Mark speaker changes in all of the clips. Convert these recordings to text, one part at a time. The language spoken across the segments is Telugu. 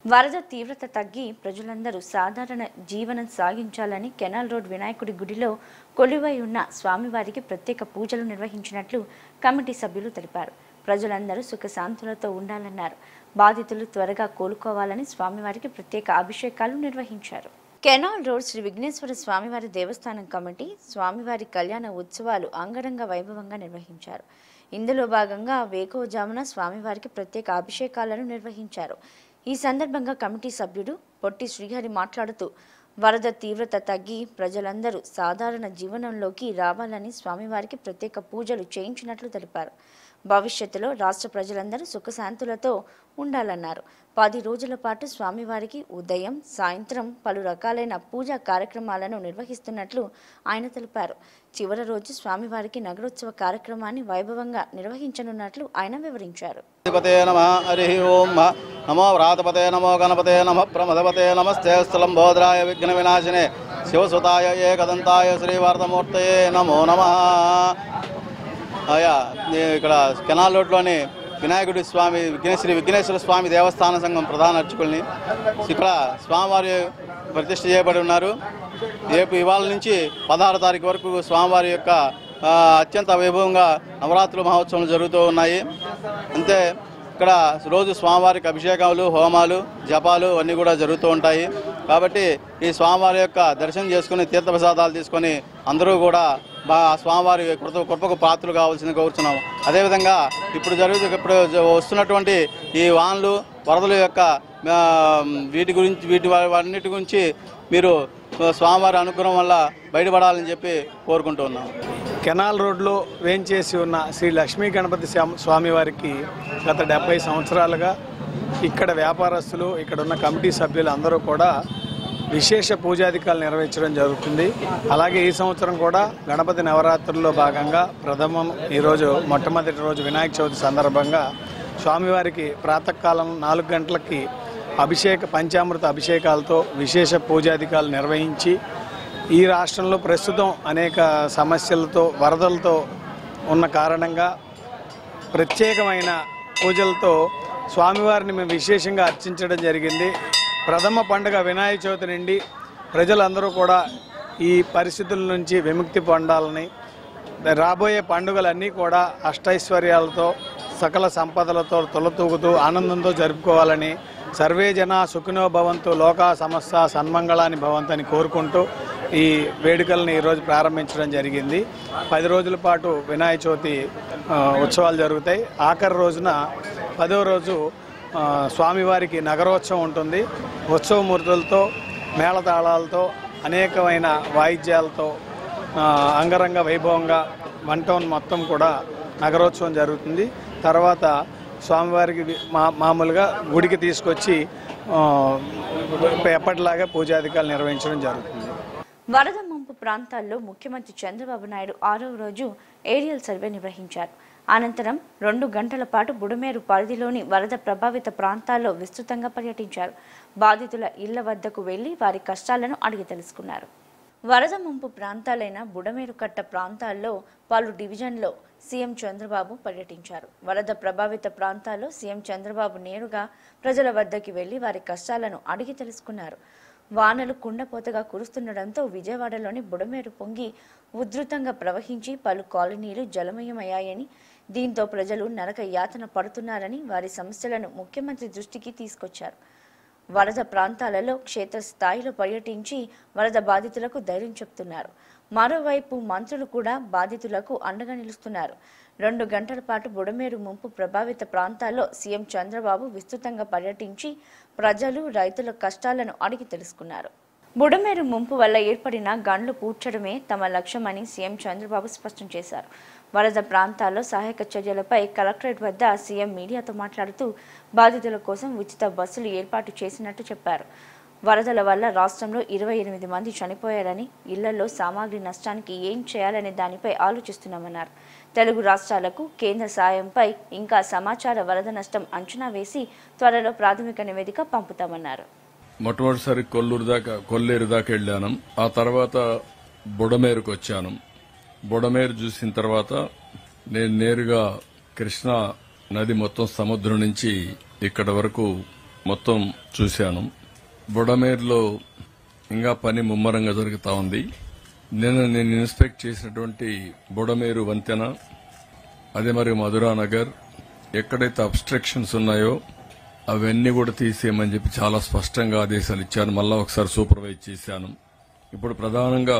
Speaker 1: వరద తీవ్రత తగ్గి ప్రజలందరూ సాధారణ జీవనం సాగించాలని కెనాల్ రోడ్ వినాయకుడి గుడిలో కొలువై ఉన్న స్వామివారికి ప్రత్యేక పూజలు నిర్వహించినట్లు కమిటీ సభ్యులు తెలిపారు ప్రజలందరూ సుఖశాంతులతో ఉండాలన్నారు బాధితులు త్వరగా కోలుకోవాలని స్వామివారికి ప్రత్యేక అభిషేకాలు నిర్వహించారు కెనాల్ రోడ్ శ్రీ విఘ్నేశ్వర స్వామివారి దేవస్థానం కమిటీ స్వామివారి కళ్యాణ ఉత్సవాలు అంగరంగ వైభవంగా నిర్వహించారు ఇందులో భాగంగా వేకోజామున స్వామివారికి ప్రత్యేక అభిషేకాలను నిర్వహించారు ఈ సందర్భంగా కమిటీ సభ్యుడు పొట్టి శ్రీహరి మాట్లాడుతూ వరద తీవ్రత తగ్గి ప్రజలందరూ సాధారణ జీవనంలోకి రావాలని స్వామివారికి ప్రత్యేక పూజలు చేయించినట్లు తెలిపారు భవిష్యత్తులో రాష్ట్ర ప్రజలందరూ సుఖశాంతులతో ఉండాలన్నారు పది రోజుల పాటు స్వామివారికి ఉదయం సాయంత్రం పలు రకాలైన పూజా కార్యక్రమాలను నిర్వహిస్తున్నట్లు ఆయన తెలిపారు చివరి రోజు స్వామివారికి నగరోత్సవ కార్యక్రమాన్ని వైభవంగా నిర్వహించనున్నట్లు ఆయన వివరించారు
Speaker 2: గణపతే నమ హరి ఓం మ. నమో వ్రాతపతే నమో గణపతే నమ ప్రమదపతే నమస్తే స్థలంబోధరాయ విఘ్న వినాశినే శివసుతాయ ఏకదంతాయ శ్రీవారదమూర్తయే నమో నమ అయ్యా నేను ఇక్కడ కెనాల్ రోడ్లోని వినాయకుడి స్వామి విఘ్నేశ్వరి విఘ్నేశ్వర స్వామి దేవస్థాన సంఘం ప్రధాన అర్చకుల్ని ఇక్కడ స్వామివారి ప్రతిష్ఠ చేయబడి ఉన్నారు రేపు ఇవాళ నుంచి పదహారు తారీఖు వరకు స్వామివారి యొక్క ఆ, అత్యంత వైభవంగా నవరాత్రుల మహోత్సవాలు జరుగుతూ ఉన్నాయి అంతే ఇక్కడ రోజు స్వామివారికి అభిషేకాలు హోమాలు జపాలు అన్నీ కూడా జరుగుతూ ఉంటాయి కాబట్టి ఈ స్వామివారి యొక్క దర్శనం చేసుకుని తీర్థప్రసాదాలు తీసుకొని అందరూ కూడా బా స్వామివారి కృత కృపకు పాత్రలు కావాల్సింది కోరుతున్నాం అదేవిధంగా ఇప్పుడు జరుగుతూ ఇప్పుడు జ- వస్తున్నటువంటి ఈ వాన్లు వరదల యొక్క ఆ, వీటి గురించి వీటి వా- వాటన్నిటి గురించి మీరు స్వామివారి అనుగ్రహం వల్ల బయటపడాలని చెప్పి కోరుకుంటూ ఉన్నాం
Speaker 3: కెనాల్ రోడ్లో వేంచేసి ఉన్న శ్రీ లక్ష్మీ గణపతి స్వామి- స్వామివారికి గత డెబ్బై సంవత్సరాలుగా ఇక్కడ వ్యాపారస్తులు ఇక్కడ ఉన్న కమిటీ సభ్యులు అందరూ కూడా విశేష పూజాధికారులు నిర్వహించడం జరుగుతుంది అలాగే ఈ సంవత్సరం కూడా గణపతి నవరాత్రుల్లో భాగంగా ప్రథమం ఈరోజు మొట్టమొదటి రోజు వినాయక చవితి సందర్భంగా స్వామివారికి ప్రాతకాలం నాలుగు గంటలకి అభిషేక పంచామృత అభిషేకాలతో విశేష పూజాధికారులు నిర్వహించి ఈ రాష్ట్రంలో ప్రస్తుతం అనేక సమస్యలతో వరదలతో ఉన్న కారణంగా ప్రత్యేకమైన పూజలతో స్వామివారిని మేము విశేషంగా అర్చించడం జరిగింది ప్రథమ పండుగ వినాయక చవితి నుండి ప్రజలందరూ కూడా ఈ పరిస్థితుల నుంచి విముక్తి పొందాలని రాబోయే పండుగలన్నీ కూడా అష్టైశ్వర్యాలతో సకల సంపదలతో తొలతూగుతూ ఆనందంతో జరుపుకోవాలని సర్వే జన సుఖినో భవంతు లోకా సమస్త సన్మంగళాన్ని భవంతు అని కోరుకుంటూ ఈ వేడుకల్ని ఈరోజు ప్రారంభించడం జరిగింది పది రోజుల పాటు వినాయక చవితి ఆ, ఉత్సవాలు జరుగుతాయి ఆఖరి రోజున పదో రోజు ఆ, స్వామివారికి నగరోత్సవం ఉంటుంది ఉత్సవమూర్తులతో మేళతాళాలతో అనేకమైన వాయిద్యాలతో ఆ, అంగరంగ వైభవంగా వన్ టౌన్ మొత్తం కూడా నగరోత్సవం జరుగుతుంది తర్వాత స్వామివారికి వి- మా మామూలుగా గుడికి తీసుకొచ్చి ఆ, ఎప్పటిలాగా పూజాధికారులు నిర్వహించడం జరుగుతుంది
Speaker 1: వరద ముంపు ప్రాంతాల్లో ముఖ్యమంత్రి చంద్రబాబు నాయుడు ఆరవ రోజు ఏరియల్ సర్వే నిర్వహించారు అనంతరం రెండు గంటల పాటు బుడమేరు పరిధిలోని వరద ప్రభావిత ప్రాంతాల్లో విస్తృతంగా పర్యటించారు బాధితుల ఇళ్ల వద్దకు వెళ్లి వారి కష్టాలను అడిగి తెలుసుకున్నారు వరద ముంపు ప్రాంతాలైన బుడమేరు కట్ట ప్రాంతాల్లో పలు డివిజన్లో సీఎం చంద్రబాబు పర్యటించారు వరద ప్రభావిత ప్రాంతాల్లో సీఎం చంద్రబాబు నేరుగా ప్రజల వద్దకి వెళ్లి వారి కష్టాలను అడిగి తెలుసుకున్నారు వానలు కుండపోతగా కురుస్తుండటంతో విజయవాడలోని బుడమేరు పొంగి ఉధృతంగా ప్రవహించి పలు కాలనీలు జలమయమయ్యాయని దీంతో ప్రజలు నరక యాతన పడుతున్నారని వారి సమస్యలను ముఖ్యమంత్రి దృష్టికి తీసుకొచ్చారు వరద ప్రాంతాలలో క్షేత్రస్థాయిలో పర్యటించి వరద బాధితులకు ధైర్యం చెప్తున్నారు మరోవైపు మంత్రులు కూడా బాధితులకు అండగా నిలుస్తున్నారు రెండు గంటల పాటు బుడమేరు ముంపు ప్రభావిత ప్రాంతాల్లో సీఎం చంద్రబాబు విస్తృతంగా పర్యటించి ప్రజలు రైతుల కష్టాలను అడిగి తెలుసుకున్నారు బుడమేరు ముంపు వల్ల ఏర్పడిన గండ్లు పూడ్చడమే తమ లక్ష్యమని సీఎం చంద్రబాబు స్పష్టం చేశారు వరద ప్రాంతాల్లో సహాయక చర్యలపై కలెక్టరేట్ వద్ద సీఎం మీడియాతో మాట్లాడుతూ బాధితుల కోసం ఉచిత బస్సులు ఏర్పాటు చేసినట్టు చెప్పారు వరదల వల్ల రాష్ట్రంలో ఇరవై ఎనిమిది మంది చనిపోయారని ఇళ్లలో సామాగ్రి నష్టానికి ఏం చేయాలనే దానిపై ఆలోచిస్తున్నామన్నారు తెలుగు రాష్ట్రాలకు కేంద్ర సాయంపై ఇంకా సమాచార వరద నష్టం అంచనా వేసి త్వరలో ప్రాథమిక నివేదిక పంపుతామన్నారు
Speaker 4: మొట్టమొదటిసారి కొల్లూరు దాకా కొల్లేరు దాకా వెళ్ళాను ఆ తర్వాత బుడమేరుకు వచ్చాను బుడమేరు చూసిన తర్వాత నేను నేరుగా కృష్ణా నది మొత్తం సముద్రం నుంచి ఇక్కడ వరకు మొత్తం చూశాను బుడమేరులో ఇంకా పని ముమ్మరంగా జరుగుతూ ఉంది నిన్న నేను ఇన్స్పెక్ట్ చేసినటువంటి బుడమేరు వంతెన అదే మరి మధురా నగర్ ఎక్కడైతే అబ్స్ట్రక్షన్స్ ఉన్నాయో అవన్నీ కూడా తీసేయమని చెప్పి చాలా స్పష్టంగా ఆదేశాలు ఇచ్చాను మళ్ళా ఒకసారి సూపర్వైజ్ చేశాను ఇప్పుడు ప్రధానంగా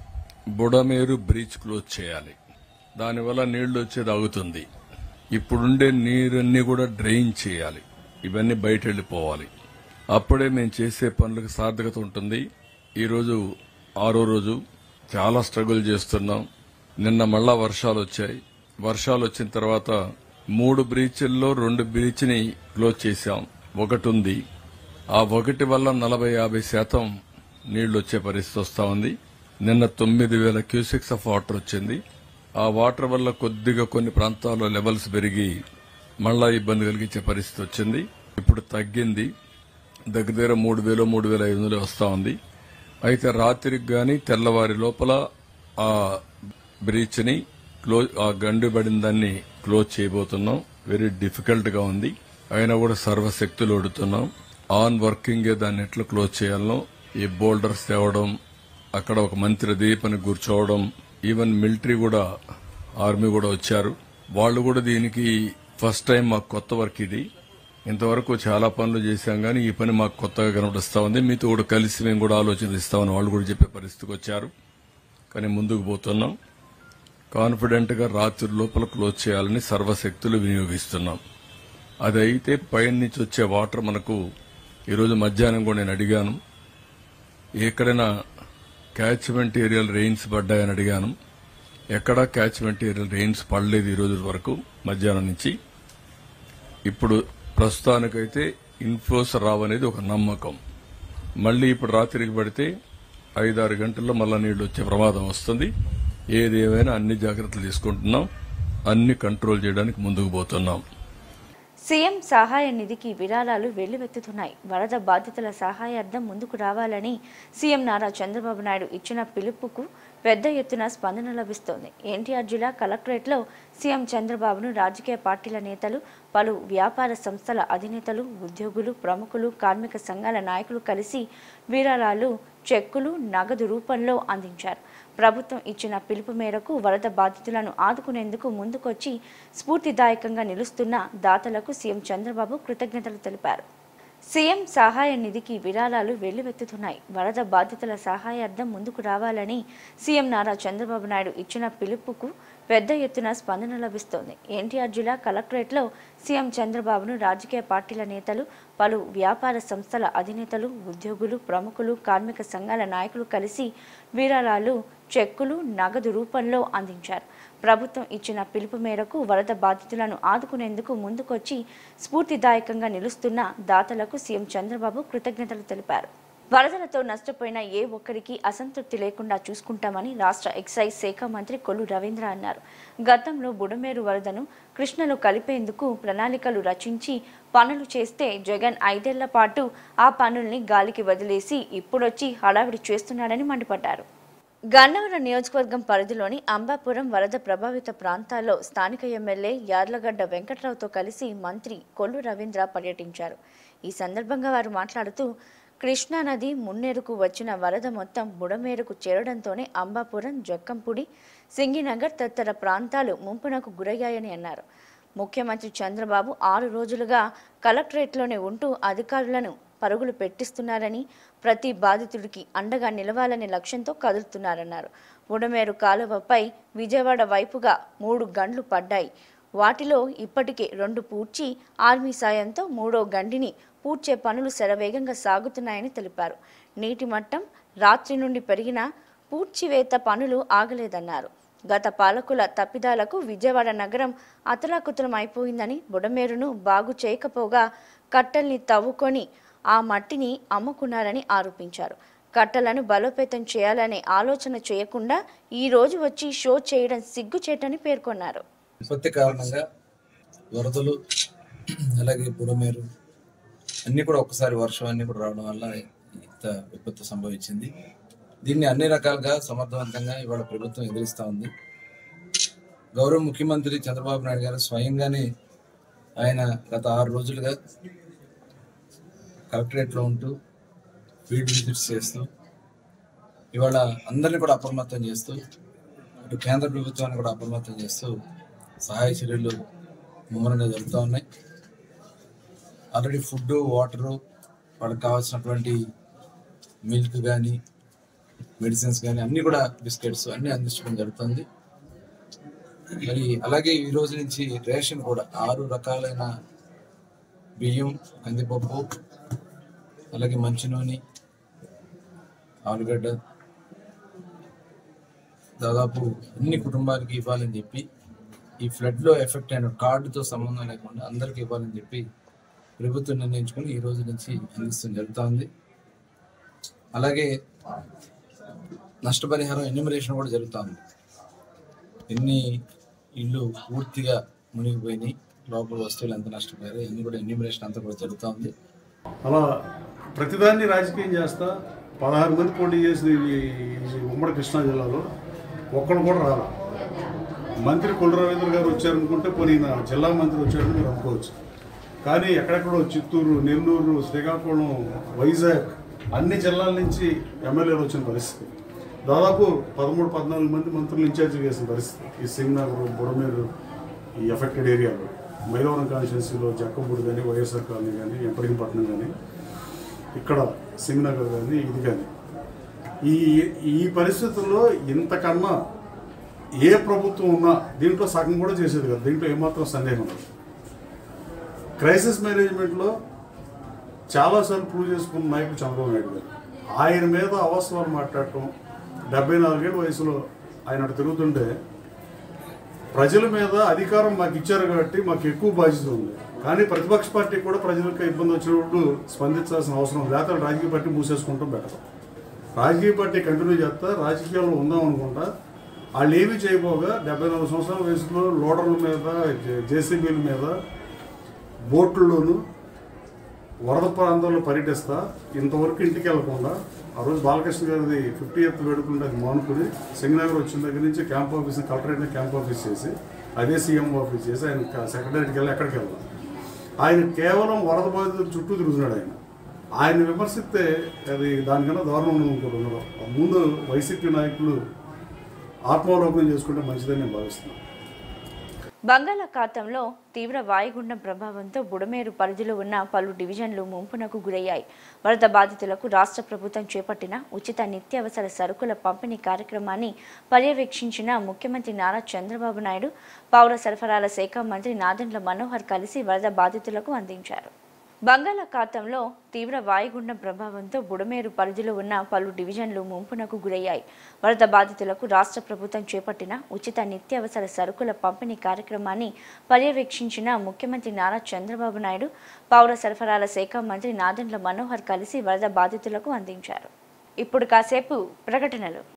Speaker 4: బుడమేరు బ్రీచ్ క్లోజ్ చేయాలి దానివల్ల నీళ్లు వచ్చేది ఆగుతుంది ఇప్పుడుండే నీరన్నీ కూడా డ్రైన్ చేయాలి ఇవన్నీ బయట వెళ్ళిపోవాలి అప్పుడే మేము చేసే పనులకు సార్థకత ఉంటుంది ఈరోజు ఆరో రోజు చాలా స్ట్రగుల్ చేస్తున్నాం నిన్న మళ్ళా వర్షాలు వచ్చాయి వర్షాలు వచ్చిన తర్వాత మూడు బ్రీచ్ల్లో రెండు బ్రీచ్ని క్లోజ్ చేశాం ఒకటి ఉంది ఆ ఒకటి వల్ల నలభై యాభై శాతం నీళ్లు వచ్చే పరిస్థితి వస్తా ఉంది నిన్న తొమ్మిది వేల క్యూసెక్స్ ఆఫ్ వాటర్ వచ్చింది ఆ వాటర్ వల్ల కొద్దిగా కొన్ని ప్రాంతాల్లో లెవెల్స్ పెరిగి మళ్ళా ఇబ్బంది కలిగించే పరిస్థితి వచ్చింది ఇప్పుడు తగ్గింది దగ్గర దగ్గర మూడు వేలు మూడు వేల ఐదు వందలు వస్తా ఉంది అయితే రాత్రికి గాని తెల్లవారి లోపల ఆ బ్రీచ్ ని క్లోజ్ ఆ గండు పడిన దాన్ని క్లోజ్ చేయబోతున్నాం వెరీ డిఫికల్ట్ గా ఉంది అయినా కూడా సర్వశక్తులు ఒడుతున్నాం ఆన్ వర్కింగ్ దాన్ని ఎట్లా క్లోజ్ చేయాలనో ఈ బోల్డర్స్ తేవడం అక్కడ ఒక మంత్రి దీపని కూర్చోవడం ఈవెన్ మిలిటరీ కూడా ఆర్మీ కూడా వచ్చారు వాళ్ళు కూడా దీనికి ఫస్ట్ టైం మాకు కొత్త వర్క్ ఇది ఇంతవరకు చాలా పనులు చేశాం కానీ ఈ పని మాకు కొత్తగా కనబడిస్తా ఉంది మీతో కూడా కలిసి మేము కూడా ఆలోచిస్తామని వాళ్ళు కూడా చెప్పే పరిస్థితికి వచ్చారు కానీ ముందుకు పోతున్నాం కాన్ఫిడెంట్ గా రాత్రి లోపల క్లోజ్ చేయాలని సర్వశక్తులు వినియోగిస్తున్నాం అది అయితే పైన నుంచి వచ్చే వాటర్ మనకు ఈరోజు మధ్యాహ్నం కూడా నేను అడిగాను ఎక్కడైనా క్యాచ్మెంట్ ఏరియాలు రెయిన్స్ పడ్డాయని అడిగాను ఎక్కడా క్యాచ్మెంట్ ఏరియాలు రెయిన్స్ పడలేదు ఈ రోజు వరకు మధ్యాహ్నం నుంచి ఇప్పుడు ప్రస్తుతానికైతే ఇన్ఫ్లోస్ రావనేది ఒక నమ్మకం మళ్ళీ ఇప్పుడు రాత్రికి పడితే ఐదారు గంటల్లో మళ్ళా నీళ్లు వచ్చే ప్రమాదం వస్తుంది ఏది ఏమైనా అన్ని జాగ్రత్తలు తీసుకుంటున్నాం అన్ని కంట్రోల్ చేయడానికి ముందుకు పోతున్నాం
Speaker 1: సీఎం సహాయ నిధికి విరాళాలు వెల్లువెత్తుతున్నాయి వరద బాధితుల సహాయార్థం ముందుకు రావాలని సీఎం నారా చంద్రబాబు నాయుడు ఇచ్చిన పిలుపుకు పెద్ద ఎత్తున స్పందన లభిస్తోంది ఎన్టీఆర్ జిల్లా కలెక్టరేట్లో సీఎం చంద్రబాబును రాజకీయ పార్టీల నేతలు పలు వ్యాపార సంస్థల అధినేతలు ఉద్యోగులు ప్రముఖులు కార్మిక సంఘాల నాయకులు కలిసి విరాళాలు చెక్కులు నగదు రూపంలో అందించారు ప్రభుత్వం ఇచ్చిన పిలుపు మేరకు వరద బాధితులను ఆదుకునేందుకు ముందుకొచ్చి స్ఫూర్తిదాయకంగా నిలుస్తున్న దాతలకు సీఎం చంద్రబాబు కృతజ్ఞతలు తెలిపారు సీఎం సహాయ నిధికి విరాళాలు వెల్లువెత్తుతున్నాయి వరద బాధితుల సహాయార్థం ముందుకు రావాలని సీఎం నారా చంద్రబాబు నాయుడు ఇచ్చిన పిలుపుకు పెద్ద ఎత్తున స్పందన లభిస్తోంది ఎన్టీఆర్ జిల్లా కలెక్టరేట్లో సీఎం చంద్రబాబును రాజకీయ పార్టీల నేతలు పలు వ్యాపార సంస్థల అధినేతలు ఉద్యోగులు ప్రముఖులు కార్మిక సంఘాల నాయకులు కలిసి విరాళాలు చెక్కులు నగదు రూపంలో అందించారు ప్రభుత్వం ఇచ్చిన పిలుపు మేరకు వరద బాధితులను ఆదుకునేందుకు ముందుకొచ్చి స్ఫూర్తిదాయకంగా నిలుస్తున్న దాతలకు సీఎం చంద్రబాబు కృతజ్ఞతలు తెలిపారు వరదలతో నష్టపోయిన ఏ ఒక్కరికి అసంతృప్తి లేకుండా చూసుకుంటామని రాష్ట్ర ఎక్సైజ్ శాఖ మంత్రి కొల్లు రవీంద్ర అన్నారు గతంలో బుడమేరు వరదను కృష్ణలో కలిపేందుకు ప్రణాళికలు రచించి పనులు చేస్తే జగన్ ఐదేళ్ల పాటు ఆ పనుల్ని గాలికి వదిలేసి ఇప్పుడొచ్చి హడావిడి చేస్తున్నాడని మండిపడ్డారు గన్నవరం నియోజకవర్గం పరిధిలోని అంబాపురం వరద ప్రభావిత ప్రాంతాల్లో స్థానిక ఎమ్మెల్యే యార్లగడ్డ వెంకట్రావుతో కలిసి మంత్రి కొల్లు రవీంద్ర పర్యటించారు ఈ సందర్భంగా వారు మాట్లాడుతూ కృష్ణానది మున్నేరుకు వచ్చిన వరద మొత్తం బుడమేరుకు చేరడంతోనే అంబాపురం జక్కంపుడి సింగినగర్ తదితర ప్రాంతాలు ముంపునకు గురయ్యాయని అన్నారు ముఖ్యమంత్రి చంద్రబాబు ఆరు రోజులుగా కలెక్టరేట్లోనే ఉంటూ అధికారులను పరుగులు పెట్టిస్తున్నారని ప్రతి బాధితుడికి అండగా నిలవాలనే లక్ష్యంతో కదులుతున్నారన్నారు బుడమేరు కాలువపై విజయవాడ వైపుగా మూడు గండ్లు పడ్డాయి వాటిలో ఇప్పటికే రెండు పూడ్చి ఆర్మీ సాయంతో మూడో గండిని పూడ్చే పనులు శరవేగంగా సాగుతున్నాయని తెలిపారు నీటి మట్టం రాత్రి నుండి పెరిగిన పూడ్చివేత పనులు ఆగలేదన్నారు గత పాలకుల తప్పిదాలకు విజయవాడ నగరం అతలాకుతలం అయిపోయిందని బుడమేరును బాగు చేయకపోగా కట్టల్ని తవ్వుకొని ఆ మట్టిని అమ్ముకున్నారని ఆరోపించారు కట్టలను బలోపేతం చేయాలనే ఆలోచన చేయకుండా ఈ రోజు వచ్చి షో చేయడం సిగ్గుచేటని పేర్కొన్నారు
Speaker 5: విపత్తి కారణంగా వరదలు అలాగే బుడమేరు అన్ని కూడా ఒక్కసారి వర్షం అన్ని కూడా రావడం వల్ల ఇంత విపత్తు సంభవించింది దీన్ని అన్ని రకాలుగా సమర్థవంతంగా ఇవాళ ప్రభుత్వం ఎదురిస్తూ ఉంది గౌరవ ముఖ్యమంత్రి చంద్రబాబు నాయుడు గారు స్వయంగానే ఆయన గత ఆరు రోజులుగా కలెక్టరేట్లో ఉంటూ ఫీల్డ్ విజిట్స్ చేస్తూ ఇవాళ అందరినీ కూడా అప్రమత్తం చేస్తూ ఇటు కేంద్ర ప్రభుత్వాన్ని కూడా అప్రమత్తం చేస్తూ సహాయ చర్యలు ముమ్మరంగా జరుగుతూ ఉన్నాయి ఆల్రెడీ ఫుడ్ వాటరు వాళ్ళకి కావాల్సినటువంటి మిల్క్ కానీ మెడిసిన్స్ కానీ అన్నీ కూడా బిస్కెట్స్ అన్నీ అందించడం జరుగుతుంది మరి అలాగే ఈ రోజు నుంచి రేషన్ కూడా ఆరు రకాలైన బియ్యం కందిపప్పు అలాగే మంచి నూనె ఆలుగడ్డ దాదాపు అన్ని కుటుంబాలకి ఇవ్వాలని చెప్పి ఈ ఫ్లడ్లో ఎఫెక్ట్ అయిన కార్డుతో సంబంధం లేకుండా అందరికీ ఇవ్వాలని చెప్పి ప్రభుత్వం నిర్ణయించుకొని ఈ రోజు నుంచి అందిస్తూ జరుగుతూ ఉంది అలాగే నష్టపరిహారం ఎన్యూమరేషన్ కూడా జరుగుతూ ఉంది ఎన్ని ఇళ్ళు పూర్తిగా మునిగిపోయినాయి లోపల వస్తువులు ఎంత నష్టపోయారో ఇన్ని కూడా ఎన్యూమరేషన్ అంతా కూడా జరుగుతూ ఉంది
Speaker 6: అలా ప్రతిదాన్ని రాజకీయం చేస్తా పదహారు మంది పోటీ చేసిన ఈ ఈ ఉమ్మడి కృష్ణా జిల్లాలో ఒక్కడు కూడా రాలా మంత్రి కొండ రవీంద్ర గారు వచ్చారనుకుంటే పోనీ ఈయన జిల్లా మంత్రి వచ్చారని మీరు అనుకోవచ్చు కానీ ఎక్కడెక్కడో చిత్తూరు నెల్లూరు శ్రీకాకుళం వైజాగ్ అన్ని జిల్లాల నుంచి ఎమ్మెల్యేలు వచ్చిన పరిస్థితి దాదాపు పదమూడు పద్నాలుగు మంది మంత్రులు ఇన్ఛార్జి చేసిన పరిస్థితి ఈ సింగనగర్ బుడమేరు ఈ ఎఫెక్టెడ్ ఏరియాలో మైలవరం కాన్స్టిట్యున్సీలో జక్కపూడి కానీ వైఎస్ఆర్ కాలనీ కానీ ఎంపరింపట్నం కానీ ఇక్కడ సింగనగర్ కానీ ఇది కానీ ఈ ఈ పరిస్థితుల్లో ఇంతకన్నా ఏ ప్రభుత్వం ఉన్నా దీంట్లో సగం కూడా చేసేది కదా దీంట్లో ఏమాత్రం సందేహం లేదు క్రైసిస్ మేనేజ్మెంట్లో చాలాసార్లు ప్రూవ్ చేసుకున్న నాయకుడు చంద్రబాబు నాయుడు గారు ఆయన మీద అవసరాలు మాట్లాడటం డెబ్బై నాలుగేళ్ళ వయసులో ఆయన అటు తిరుగుతుంటే ప్రజల మీద అధికారం మాకు ఇచ్చారు కాబట్టి మాకు ఎక్కువ బాధ్యత ఉంది కానీ ప్రతిపక్ష పార్టీ కూడా ప్రజలకు ఇబ్బంది వచ్చినప్పుడు స్పందించాల్సిన అవసరం లేకపోతే రాజకీయ పార్టీ మూసేసుకుంటాం బెటర్ రాజకీయ పార్టీ కంటిన్యూ చేస్తా రాజకీయాల్లో ఉందాం అనుకుంటా వాళ్ళు ఏమీ చేయబోగా డెబ్బై నాలుగు సంవత్సరాల వయసులో లోడర్ల మీద జేసీబీల మీద బోట్లలోను వరద ప్రాంతాల్లో పర్యటిస్తా ఇంతవరకు ఇంటికి వెళ్లకుండా ఆ రోజు బాలకృష్ణ గారిది ఫిఫ్టీ ఎత్ వేడుకుంటే అది మానుకుని సింగనగర్ వచ్చిన దగ్గర నుంచి camp office collectorate camp office చేసి అదే సీఎం ఆఫీస్ చేసి ఆయన సెక్రటరీకి వెళ్ళి ఎక్కడికి వెళ్దాం ఆయన కేవలం వరద బాధితుల చుట్టూ తిరుగుతున్నాడు ఆయన ఆయన విమర్శిస్తే అది దానికన్నా దారుణం ఇంకోటి ఉండదు ముందు వైసీపీ నాయకులు ఆత్మావలోకనం చేసుకుంటే మంచిదని నేను భావిస్తున్నాను
Speaker 1: బంగాళాఖాతంలో తీవ్ర వాయుగుండం ప్రభావంతో బుడమేరు పరిధిలో ఉన్న పలు డివిజన్లు ముంపునకు గురయ్యాయి వరద బాధితులకు రాష్ట్ర ప్రభుత్వం చేపట్టిన ఉచిత నిత్యావసర సరుకుల పంపిణీ కార్యక్రమాన్ని పర్యవేక్షించిన ముఖ్యమంత్రి నారా చంద్రబాబు నాయుడు పౌర సరఫరాల శాఖ మంత్రి నాదెండ్ల మనోహర్ కలిసి వరద బాధితులకు అందించారు బంగాళాఖాతంలో తీవ్ర వాయుగుండం ప్రభావంతో బుడమేరు పరిధిలో ఉన్న పలు డివిజన్లు ముంపునకు గురయ్యాయి వరద బాధితులకు రాష్ట్ర ప్రభుత్వం చేపట్టిన ఉచిత నిత్యావసర సరుకుల పంపిణీ కార్యక్రమాన్ని పర్యవేక్షించిన ముఖ్యమంత్రి నారా చంద్రబాబు నాయుడు పౌర సరఫరాల శాఖ మంత్రి నాదెండ్ల మనోహర్ కలిసి వరద బాధితులకు అందించారు ఇప్పుడు కాసేపు ప్రకటనలు